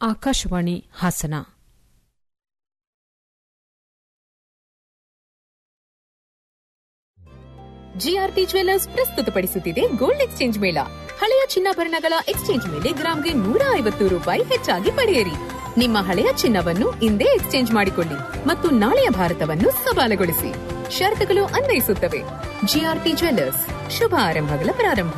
Akashvani Hassan GRT jewellers ಪ್ರಸ್ತುತಪಡಿಸುತ್ತಿದೆ gold exchange ಮೇಳ ಹಳೆಯ ಚಿನ್ನಾಭರಣಗಳ ಎಕ್ಸ್ಚೇಂಜ್ ಮೇಲೆ ಗ್ರಾಂಗೆ ನೂರ ಐವತ್ತು ರೂಪಾಯಿ ಹೆಚ್ಚಾಗಿ ಪಡೆಯಿರಿ ನಿಮ್ಮ ಹಳೆಯ ಚಿನ್ನವನ್ನು ಇಂದೇ ಎಕ್ಸ್ಚೇಂಜ್ ಮಾಡಿಕೊಳ್ಳಿ ಮತ್ತು ನಾಳೆಯ ಭಾರತವನ್ನು ಸವಾಲುಗೊಳಿಸಿ ಷರತ್ತುಗಳು ಅನ್ವಯಿಸುತ್ತವೆ ಜಿಆರ್ಟಿ ಜ್ವೆಲ್ಲರ್ಸ್ ಶುಭ ಆರಂಭಗಳ ಪ್ರಾರಂಭ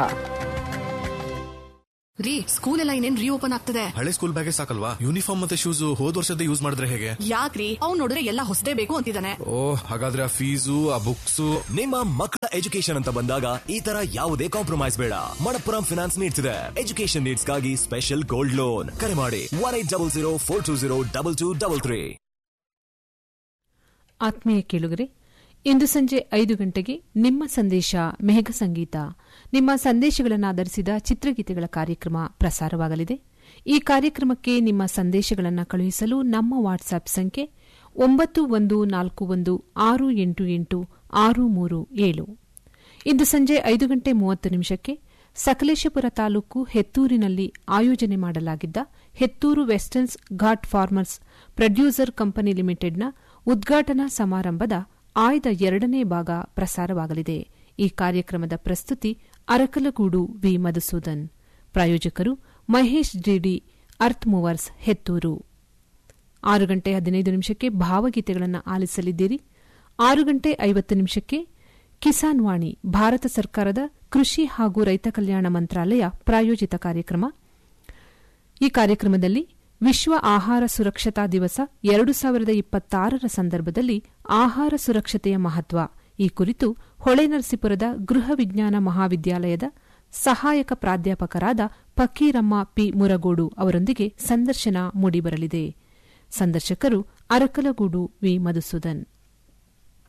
ರೀ ಸ್ಕೂಲ್ ಎಲ್ಲ ಇನ್ನೇನ್ ರೀಓಪನ್ ಆಗ್ತದೆ ಹಳೆ ಸ್ಕೂಲ್ ಬ್ಯಾಗೆ ಸಾಕಲ್ವಾ ಯೂನಿಫಾರ್ಮ್ ಮತ್ತೆ ಶೂಸ್ ಹೋದ್ ವರ್ಷದ ಯೂಸ್ ಮಾಡಿದ್ರೆ ಹೇಗೆ ಯಾಕ್ರಿ ಅವ್ನ್ ನೋಡಿದ್ರೆ ಎಲ್ಲ ಹೊಸದೇ ಬೇಕು ಅಂತಿದ್ದಾನೆ ಓ ಹಾಗಾದ್ರೆ ಆ ಫೀಸು ಆ ಬುಕ್ಸು ನಿಮ್ಮ ಮಕ್ಕಳ ಎಜುಕೇಶನ್ ಅಂತ ಬಂದಾಗ ಈ ತರ ಯಾವುದೇ ಕಾಂಪ್ರಮೈಸ್ ಬೇಡ ಮಣಪ್ಪುರಂ ಫಿನಾನ್ಸ್ ನೀಡ್ಸ್ ಇದೆ ಎಜುಕೇಶನ್ ನೀಡ್ಸ್ ಗಾಗಿ ಸ್ಪೆಷಲ್ ಗೋಲ್ಡ್ ಲೋನ್ ಕರೆ ಮಾಡಿ one eight double zero four two zero double two double three ಆತ್ಮೀಯ ಕೇಳುಗರೆ ಇಂದು ಸಂಜೆ ಐದು ಗಂಟೆಗೆ ನಿಮ್ಮ ಸಂದೇಶ ಮೇಘ ಸಂಗೀತ ನಿಮ್ಮ ಸಂದೇಶಗಳನ್ನು ಆಧರಿಸಿದ ಚಿತ್ರಗೀತೆಗಳ ಕಾರ್ಯಕ್ರಮ ಪ್ರಸಾರವಾಗಲಿದೆ ಈ ಕಾರ್ಯಕ್ರಮಕ್ಕೆ ನಿಮ್ಮ ಸಂದೇಶಗಳನ್ನು ಕಳುಹಿಸಲು ನಮ್ಮ ವಾಟ್ಸ್ಆಪ್ ಸಂಖ್ಯೆ ಒಂಬತ್ತು ಒಂದು ನಾಲ್ಕು ಒಂದು ಆರು ಎಂಟು ಎಂಟು ಆರು ಮೂರು ಏಳು ಇಂದು ಸಂಜೆ ಐದು ಗಂಟೆ ಮೂವತ್ತು ನಿಮಿಷಕ್ಕೆ ಸಕಲೇಶಪುರ ತಾಲೂಕು ಹೆತ್ತೂರಿನಲ್ಲಿ ಆಯೋಜನೆ ಮಾಡಲಾಗಿದ್ದ Hetturu westerns ghat farmers producer company ಲಿಮಿಟೆಡ್ನ ಉದ್ಘಾಟನಾ ಸಮಾರಂಭದ ಆಯ್ದ ಎರಡನೇ ಭಾಗ ಪ್ರಸಾರವಾಗಲಿದೆ ಈ ಕಾರ್ಯಕ್ರಮದ ಪ್ರಸ್ತುತಿ ಅರಕಲಗೂಡು ವಿ ಮಧುಸೂದನ್ ಪ್ರಾಯೋಜಕರು Mahesh DD earth movers Hetturu ಆರು ಗಂಟೆ ಹದಿನೈದು ನಿಮಿಷಕ್ಕೆ ಭಾವಗೀತೆಗಳನ್ನು ಆಲಿಸಲಿದ್ದೀರಿ ಆರು ಗಂಟೆ ಐವತ್ತು ನಿಮಿಷಕ್ಕೆ ಕಿಸಾನ್ ವಾಣಿ ಭಾರತ ಸರ್ಕಾರದ ಕೃಷಿ ಹಾಗೂ ರೈತ ಕಲ್ಯಾಣ ಮಂತ್ರಾಲಯ ಪ್ರಾಯೋಜಿತ ಕಾರ್ಯಕ್ರಮ ಈ ಕಾರ್ಯಕ್ರಮದಲ್ಲಿ ವಿಶ್ವ ಆಹಾರ ಸುರಕ್ಷತಾ ದಿವಸ ಎರಡು ಸಾವಿರದ ಇಪ್ಪತ್ತಾರರ ಸಂದರ್ಭದಲ್ಲಿ ಆಹಾರ ಸುರಕ್ಷತೆಯ ಮಹತ್ವ ಈ ಕುರಿತು ಹೊಳೆನರಸೀಪುರದ ಗೃಹ ವಿಜ್ಞಾನ ಮಹಾವಿದ್ಯಾಲಯದ ಸಹಾಯಕ ಪ್ರಾಧ್ಯಾಪಕರಾದ ಫಕೀರಮ್ಮ ಪಿ ಮುರಗೋಡು ಅವರೊಂದಿಗೆ ಸಂದರ್ಶನ ಮೂಡಿಬರಲಿದೆ ಸಂದರ್ಶಕರು ಅರಕಲಗೂಡು ವಿ ಮಧುಸೂದನ್